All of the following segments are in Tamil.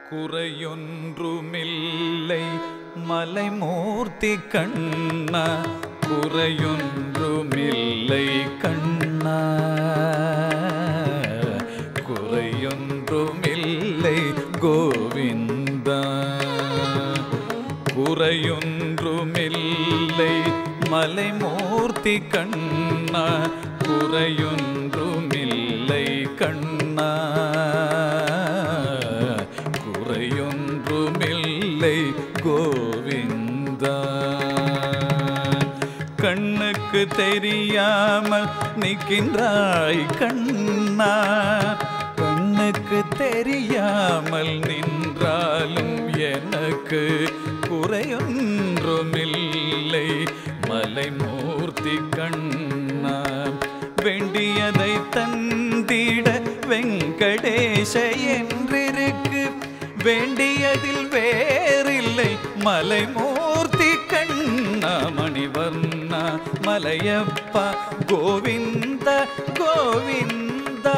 குறையொன்றுமில்லை மலைமூர்த்தி கண்ணா குறையொன்றுமில்லை கண்ணா குறையொன்றுமில்லை கோவிந்தா குறையொன்றுமில்லை மலைமூர்த்தி கண்ணா குறையொன்றுமில்லை கண்ணா குறையொன்றுமில்லை கோவிந்தா கண்ணுக்கு தெரியாமல் நிற்கின்றாய் கண்ணா கண்ணுக்கு தெரியாமல் நின்றாலும் எனக்கு குறையொன்றுமில்லை மலைமூர்த்தி கண்ணா வேண்டியதை தந்திட வெங்கடேச என்றிருக்கு வேண்டியதில் வேறில்லை மலைமூர்த்தி கண்ணா மணிவர்ணா மலையப்பா கோவிந்த கோவிந்தா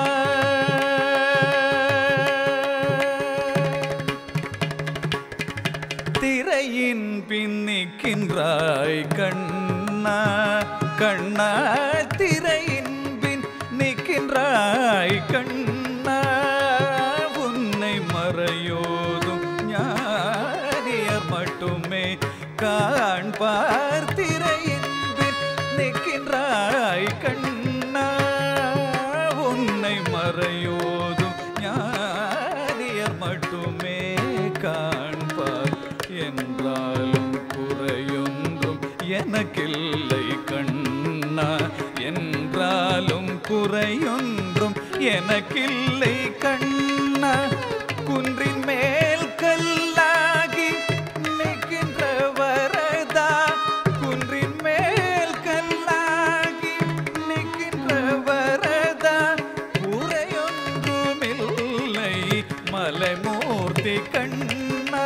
திரையின் பின்னிக்கின்றாய் கண்ணா கண்ணா திரையின் பின் நிற்கின்றாய் கண்ணா உன்னை மறையோதும் ஞானியர் மட்டுமே காண்பார் திரையின் பின் நிற்கின்றாய் கண்ணா உன்னை மறையோதும் ஞானியர் மட்டுமே காண்பார் என்றாலும் குறையொன்றும் எனக்கில்லை கண்ணா என்றாலும் குறையொன்றும் எனக்கில்லை கண்ணா குன்றின் மேல் கல்லாகி நிற்கின்ற வரதா குன்றின் மேல் கல்லாகி நிற்கின்ற வரதா குறையொன்றுமில்லை மலைமூர்த்தி கண்ணா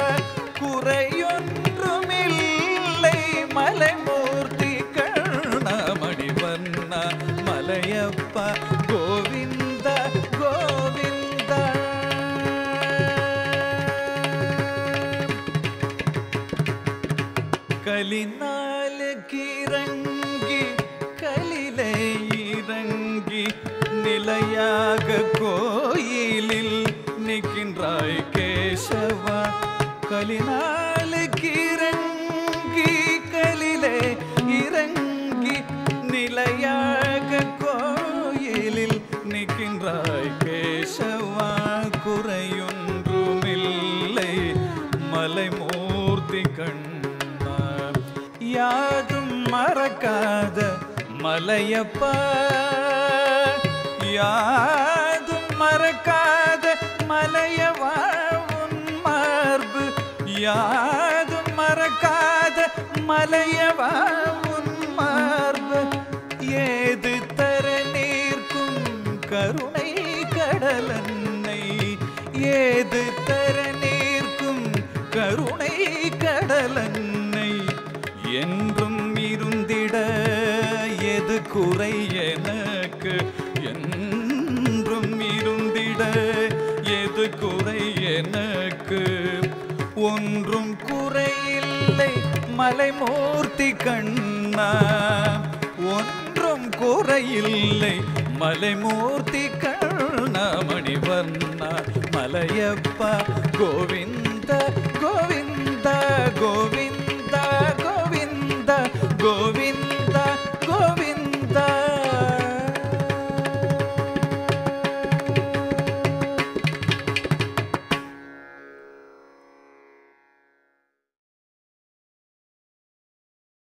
குறையொன்றுமில்லை மலைமூர்த்தி கண்ணா மணிவண்ணா மலையப்பா கோவிந்த கோவிந்தா கலினாலுக்கிறங்கி கலிலை இறங்கி நிலையாக கோயிலில் நிற்கின்றாய் கேசவா கலினாலுக்கிறங்கி கலிலே இறங்கி நிலையாக கோயிலில் நிற்கின்றாய் கேசவா குறையொன்றுமில்லை மலைமூர்த்தி கண்ணா யாதும் மறக்காத மலையப்பா யாதும் மறக்காத மலையவா உன் மார்பு யாதும் மறக்காத மலையவா உன் மார்பு ஏது தர நீர்க்கும் கருணை கடலன்னை ஏது தர நீர்க்கும் கருணை கடலன்னை என்றும் இருந்திட எது குறை எனக்கு என்றும் இருந்திட எது குறை எனக்கு ஒன்றும் குறையில்லை மலைமூர்த்தி கண்ணா ஒன்றும் குறையில்லை மலைமூர்த்தி கண்ணா மணிவண்ணா மலையப்பா கோவிந்த கோவிந்த கோவிந்த